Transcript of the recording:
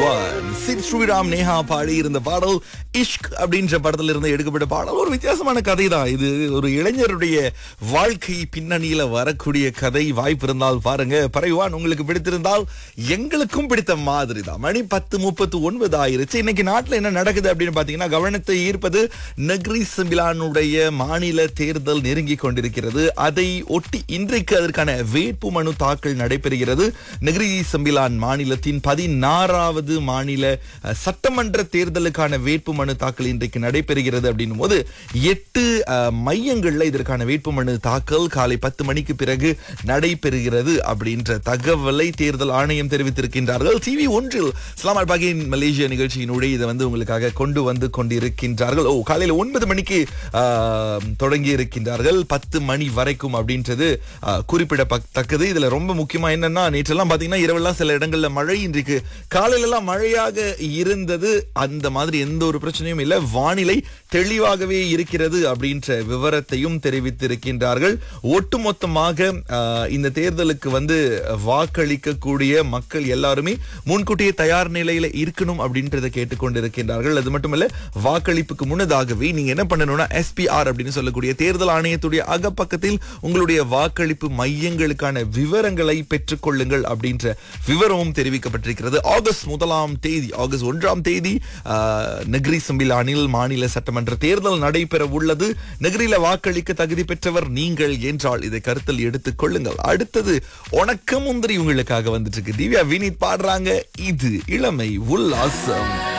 one Sid Sriram Neha பாடி இருந்த பாடல் இஷ்க் அப்படின்ற படத்துல இருந்து எடுக்கப்பட்ட பாடல் ஒரு வித்தியாசமான கதை தான் இது ஒரு இளைஞருடைய வாழ்க்கை பின்னணியில வரக்கூடிய கதை வாய்ப்பு இருந்தால் பாருங்க பறைவான் உங்களுக்கு பிடித்திருந்தால் எங்களுக்கும் பிடித்த மாதிரி தான் மணி பத்து முப்பத்து ஒன்பது ஆயிருச்சு இன்னைக்கு நாட்டுல என்ன நடக்குது அப்படின்னு பாத்தீங்கன்னா கவனத்தை ஈர்ப்பது நக்ரி சிம்பிலானுடைய மாநில தேர்தல் நெருங்கி கொண்டிருக்கிறது அதை ஒட்டி இன்றைக்கு அதற்கான வேட்பு மனு தாக்கல் நடைபெறுகிறது நெகிரி சம்பிலான் மாநிலத்தின் பதினாறாவது மாநில அஹ், சட்டமன்ற தேர்தலுக்கான வேட்பு மனு தாக்கல் இன்றைக்கு நடைபெறுகிறது அப்படின்னும் போது எட்டு அஹ், மையங்கள்ல இதற்கான வேட்பு மனு தாக்கல் காலை பத்து மணிக்கு பிறகு நடைபெறுகிறது அப்படின்ற தகவலை தேர்தல் ஆணையம் தெரிவித்திருக்கின்றார்கள் டிவி ஒன்றில் இஸ்லாமாபாத் பாகின் மலேசியா நிகழ்ச்சியினுடைய இதை வந்து உங்களுக்காக கொண்டு வந்து கொண்டிருக்கின்றார்கள் ஓ காலையில ஒன்பது மணிக்கு ஆஹ், தொடங்கி இருக்கின்றார்கள் பத்து மணி வரைக்கும் அப்படின்றது ஆஹ், குறிப்பிடத்தக்கது இதுல ரொம்ப முக்கியமா என்னன்னா நேற்றெல்லாம் பாத்தீங்கன்னா இரவெல்லாம் சில இடங்கள்ல மழை இன்றைக்கு காலையில எல்லாம் மழையாக இருந்தது அந்த மாதிரி எந்த ஒரு பிரச்சனையும் இல்ல வானிலை தெளிவாகவே இருக்கிறது அப்படின்ற விவரத்தையும் தெரிவித்திருக்கின்றார்கள் ஒட்டுமொத்தமாக ஆஹ், இந்த தேர்தலுக்கு வந்து வாக்களிக்கக்கூடிய மக்கள் எல்லாருமே முன்கூட்டியே தயார் நிலையில இருக்கணும் அப்படின்றத கேட்டுக்கொண்டிருக்கின்றார்கள் அது மட்டுமல்ல வாக்களிப்புக்கு முன்னதாகவே நீங்க என்ன பண்ணணும்னா எஸ்பிஆர் அப்படின்னு சொல்லக்கூடிய தேர்தல் ஆணையத்துடைய அகப்பக்கத்தில் உங்களுடைய வாக்களிப்பு மையங்களுக்கான விவரங்களை பெற்றுக்கொள்ளுங்கள் அப்படின்ற விவரமும் தெரிவிக்கப்பட்டிருக்கிறது ஆகஸ்ட் முதலாம் தேதி ஆகஸ்ட் ஒன்றாம் தேதி ஆஹ், நெகிரி சம்பிலானில் மாநில சட்டமன்ற தேர்தல் நடைபெற உள்ளது நெகிரியில வாக்களிக்க தகுதி பெற்றவர் நீங்கள் என்றால் இதை கருத்தில் எடுத்துக் கொள்ளுங்கள் அடுத்தது உனக்கு முந்திரி உங்களுக்காக வந்துட்டு இருக்கு திவ்யா வினீத் பாடுறாங்க இது இளமை உல்லாசம்